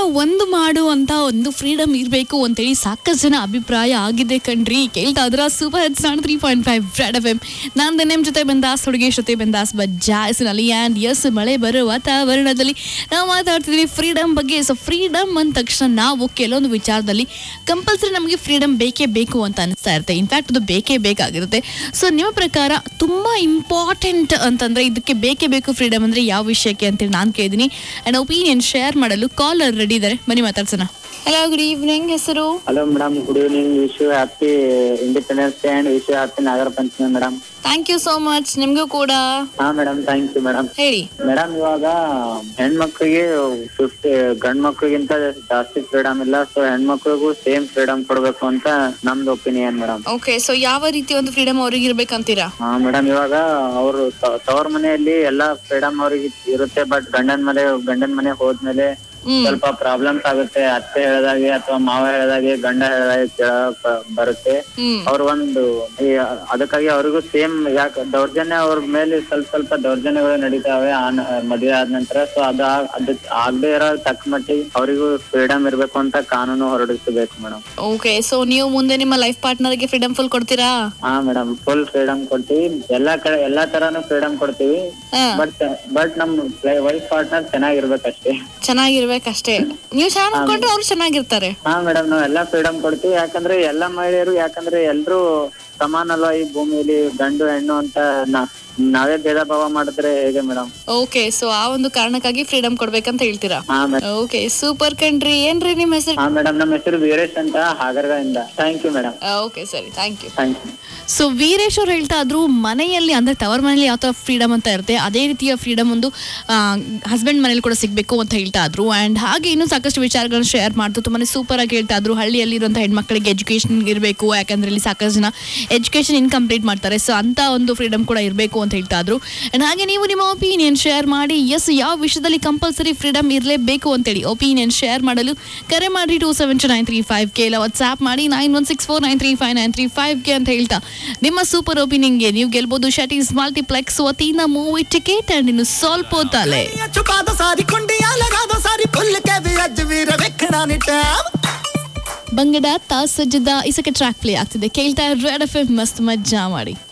ಒಂದು ಮಾಡು ಅಂತ ಒಂದು ಫ್ರೀಡಮ್ ಇರಬೇಕು ಅಂತೇಳಿ ಸಾಕಷ್ಟು ಜನ ಅಭಿಪ್ರಾಯ ಆಗಿದೆ ಕಣ್ರಿ ಕೇಳ್ತಾ ಇದ್ರ ಸೂಪರ್ ಹಿಟ್ಸ್ ನಾನ್ three point five red F M ನಾನು ನಿಮ್ಮ ಜೊತೆ ಬಂದಾಸ್ ಹುಡುಗಿ ಜೊತೆ ಬಂದಾಸ್ ಬಜ್ಜಾಯಿಸಿನಲ್ಲಿ ಆ್ಯಂಡ್ ಎಸ್ ಮಳೆ ಬರೋ ವಾತಾವರಣದಲ್ಲಿ ನಾವು ಮಾತಾಡ್ತಿದ್ವಿ ಫ್ರೀಡಮ್ ಬಗ್ಗೆ ಸೊ ಫ್ರೀಡಮ್ ಅಂದ ತಕ್ಷಣ ನಾವು ಕೆಲವೊಂದು ವಿಚಾರದಲ್ಲಿ ಕಂಪಲ್ಸರಿ ನಮಗೆ ಫ್ರೀಡಮ್ ಬೇಕೇ ಬೇಕು ಅಂತ ಅನಿಸ್ತಾ ಇರುತ್ತೆ ಇನ್ಫ್ಯಾಕ್ಟ್ ಅದು ಬೇಕೇ ಬೇಕಾಗಿರುತ್ತೆ ಸೊ ನಿಮ್ಮ ಪ್ರಕಾರ ತುಂಬ ಇಂಪಾರ್ಟೆಂಟ್ ಅಂತಂದ್ರೆ ಇದಕ್ಕೆ ಬೇಕೇ ಬೇಕು ಫ್ರೀಡಮ್ ಅಂದ್ರೆ ಯಾವ ವಿಷಯಕ್ಕೆ ಅಂತೇಳಿ ನಾನು ಕೇಳಿದ್ದೀನಿ ಆ್ಯಂಡ್ ಒಪಿನಿಯನ್ ಶೇರ್ ಮಾಡಲು ಕಾಲರ್ ರೆಡಿ ಇದ್ದಾರೆ ಬನ್ನಿ ಮಾತಾಡ್ಸೋಣ ಹಲೋ ಗುಡ್ ಈವ್ನಿಂಗ್ ಹೆಸರು hello madam good evening wish you happy independence day and wish you happy Nagara Panchami madam thank you so much ನಿಮಗೂ ಕೂಡ ಹಾ ಮೇಡಮ್ ಥ್ಯಾಂಕ್ ಯು ಮೇಡಮ್ ಹೇಳಿ ಮೇಡಮ್ ಇವಾಗ ಹೆಣ್ಮಕ್ಳಿಗೆ ಫಿಫ್ಟಿ ಗಂಡ್ ಮಕ್ಳಿಗಿಂತ ಜಾಸ್ತಿ ಫ್ರೀಡಮ್ ಇಲ್ಲ ಸೊ ಹೆಣ್ಮಕ್ಳಿಗೂ ಸೇಮ್ ಫ್ರೀಡಮ್ ಕೊಡ್ಬೇಕು ಅಂತ ನಮ್ದು ಒಪಿನಿಯನ್ ಮೇಡಮ್ ಓಕೆ ಸೊ ಯಾವ ರೀತಿ ಒಂದು ಫ್ರೀಡಮ್ ಅವ್ರಿಗೆ ಇರ್ಬೇಕಂತೀರಾ ಹಾ ಮೇಡಮ್ ಇವಾಗ ಅವರು ತವ್ರ ಮನೆಯಲ್ಲಿ ಎಲ್ಲಾ ಫ್ರೀಡಮ್ ಅವ್ರಿಗೆ ಇರುತ್ತೆ ಬಟ್ ಗಂಡನ ಮನೆ ಗಂಡನ ಮನೆ ಹೋದ್ಮೇಲೆ ಹ್ಮ್ ಸ್ವಲ್ಪ ಪ್ರಾಬ್ಲಮ್ಸ್ ಆಗುತ್ತೆ ಅತ್ತೆ ಹೇಳ್ದಾಗೆ ಅಥವಾ ಮಾವ ಹೇಳ್ದಾಗೆ ಗಂಡ ಹೇಳ್ದಾಗೆ ಕೇಳಕ್ ಬರುತ್ತೆ ಹ್ಮ್ ಅವ್ರ ಒಂದು ಈ ಅದಕ್ಕಾಗಿ ಅವ್ರಿಗೂ ಸೇಮ್ ಯಾಕೆ ದೌರ್ಜನ್ಯ ಅವ್ರ ಮೇಲೆ ಸ್ವಲ್ಪ ಸ್ವಲ್ಪ ದೌರ್ಜನ್ಯಗಳು ನಡೀತಾವೆ ಆನ್ ಮದುವೆ ಆದ ನಂತರ ಸೊ ಅದ ಅದಕ್ ಆಗದೆ ಇರೋ ತಕ್ಕ ಮಟ್ಟಿಗೆ ಅವರಿಗೂ ಫ್ರೀಡಮ್ ಇರ್ಬೇಕು ಅಂತ ಕಾನೂನು ಹೊರಡಿಸಬೇಕು ಮೇಡಮ್ ಓಕೆ ಸೊ ನೀವು ಮುಂದೆ ನಿಮ್ಮ ಲೈಫ್ ಪಾರ್ಟ್ನರ್ಗೆ ಫ್ರೀಡಮ್ ಫುಲ್ ಕೊಡ್ತೀರಾ ಹಾ ಮೇಡಮ್ ಫುಲ್ ಫ್ರೀಡಮ್ ಕೊಡ್ತೀವಿ ಎಲ್ಲಾ ಕಡೆ ಎಲ್ಲಾ ತರಾನು ಫ್ರೀಡಮ್ ಕೊಡ್ತೀವಿ ಹಾ ಬಟ್ ಬಟ್ ನಮ್ ವೈಫ್ ಪಾರ್ಟ್ನರ್ ಚೆನ್ನಾಗಿರ್ಬೇಕಷ್ಟೇ ಚೆನ್ನಾಗಿರ್ಬೇಕಷ್ಟೇ ನೀವು ಚೆನ್ನಾಗಿ ನೋಡ್ಕೊಂಡ್ರೆ ಅವ್ರು ಚೆನ್ನಾಗಿರ್ತಾರೆ ಹಾ ಮೇಡಮ್ ನಾವ್ ಎಲ್ಲಾ ಫ್ರೀಡಮ್ ಕೊಡ್ತೀವಿ ಯಾಕಂದ್ರೆ ಎಲ್ಲಾ ಮಹಿಳೆಯರು ಯಾಕಂದ್ರೆ ಎಲ್ರು ಸಮಾನ ಅಲ್ವಾ ಈ ಭೂಮಿಯಲ್ಲಿ ಗಂಡು ಹೆಣ್ಣು ಅಂತ ನಾ- ನಾವೇ ಭೇದ ಭಾವ ಮಾಡಿದ್ರೆ ಹೇಗೆ ಮೇಡಮ್ ಓಕೆ ಸೊ ಆ ಒಂದು ಕಾರಣಕ್ಕಾಗಿ ಫ್ರೀಡಮ್ ಕೊಡ್ಬೇಕಂತ ಹೇಳ್ತೀರಾ ಹಾ ಮೇಡಮ್ ಓಕೆ ಸೂಪರ್ ಕಣ್ರಿ ಏನ್ರಿ ನಿಮ್ಮ ಹೆಸರು ಹಾ ಮೇಡಮ್ ನಮ್ಮ ಹೆಸರು ವೀರೇಶ್ ಅಂತ ಹಾಗರ್ಗದಿಂದ ಥ್ಯಾಂಕ್ ಯು ಮೇಡಮ್ ಓಕೆ ಸರಿ thank you thank you so Veeresh ಅವ್ರು ಹೇಳ್ತಾ ಇದ್ರು ಮನೆಯಲ್ಲಿ ಅಂದ್ರೆ ತವರ ಮನೆಯಲ್ಲಿ ಯಾವ ಥರ ಫ್ರೀಡಮ್ ಅಂತ ಇರುತ್ತೆ ಅದೇ ರೀತಿಯ ಫ್ರೀಡಮ್ ಒಂದು ಹಸ್ಬೆಂಡ್ ಮನೇಲಿ ಕೂಡ ಸಿಗಬೇಕು ಅಂತ ಹೇಳ್ತಾ ಇದ್ರು ಆ್ಯಂಡ್ ಹಾಗೆ ಇನ್ನೂ ಸಾಕಷ್ಟು ವಿಚಾರಗಳನ್ನ ಶೇರ್ ಮಾಡ್ತು ತುಂಬಾ ಸೂಪರ್ ಆಗಿ ಹೇಳ್ತಾ ಇದ್ರು ಹಳ್ಳಿಯಲ್ಲಿರುವಂಥ ಹೆಣ್ಮಕ್ಳಿಗೆ ಎಜುಕೇಷನ್ ಇರಬೇಕು ಯಾಕಂದ್ರೆ ಇಲ್ಲಿ ಸಾಕಷ್ಟು ಜನ ಎಜುಕೇಷನ್ ಇನ್ಕಂಪ್ಲೀಟ್ ಮಾಡ್ತಾರೆ ಸೊ ಅಂತ ಒಂದು ಫ್ರೀಡಮ್ ಕೂಡ ಇರಬೇಕು ಅಂತ ಹೇಳ್ತಾ ಇದ್ರು ಆ್ಯಂಡ್ ಹಾಗೆ ನೀವು ನಿಮ್ಮ ಒಪಿನಿಯನ್ ಶೇರ್ ಮಾಡಿ ಎಸ್ ಯಾವ ವಿಷಯದಲ್ಲಿ ಕಂಪಲ್ಸರಿ ಫ್ರೀಡಮ್ ಇರಲೇಬೇಕು ಅಂತೇಳಿ ಒಪಿನಿಯನ್ ಶೇರ್ ಮಾಡಲು ಕರೆ ಮಾಡಿ two seven two nine three five K ಇಲ್ಲ ವಾಟ್ಸ್ಆ್ಯಪ್ ಮಾಡಿ nine one six four nine three five nine three five K ಅಂತ ಹೇಳ್ತಾ ನಿಮ್ಮ ಸೂಪರ್ ಒಪಿನಿಯನ್ಗೆ ನೀವು ಗೆಲ್ಬೋದು ಶಟೀಸ್ ಮಲ್ಟಿಪ್ಲೆಕ್ಸ್ ವತಿಯಿಂದ ಮೂವಿ ಟಿಕೆಟ್ ಆ್ಯಂಡ್ ಇನ್ನು ಸ್ವಲ್ಪ ಹೊತ್ತಲ್ಲೇ ਚੁਕਾਦਾ ਸਾਰੀ ਕੁੰਡੀਆਂ ਲਗਾ ਦੋ ਸਾਰੀ ਭੁੱਲ ਕੇ ਵੀ ਅੱਜ ਵੀਰ ਵੇਖਣਾ ਨੀ ਟਾਈਮ ಬಂಗಡ ತಾ ಸಜ್ಜದ ಇಸಕ್ಕೆ ಟ್ರ್ಯಾಕ್ ಪ್ಲೇ ಆಗ್ತಿದೆ ಕೇಳ್ತಾ ರೆಡ್ ಎಫ್ ಎಂ ಮಸ್ತ್ ಮಜ್ಜಾ ಮಾಡಿ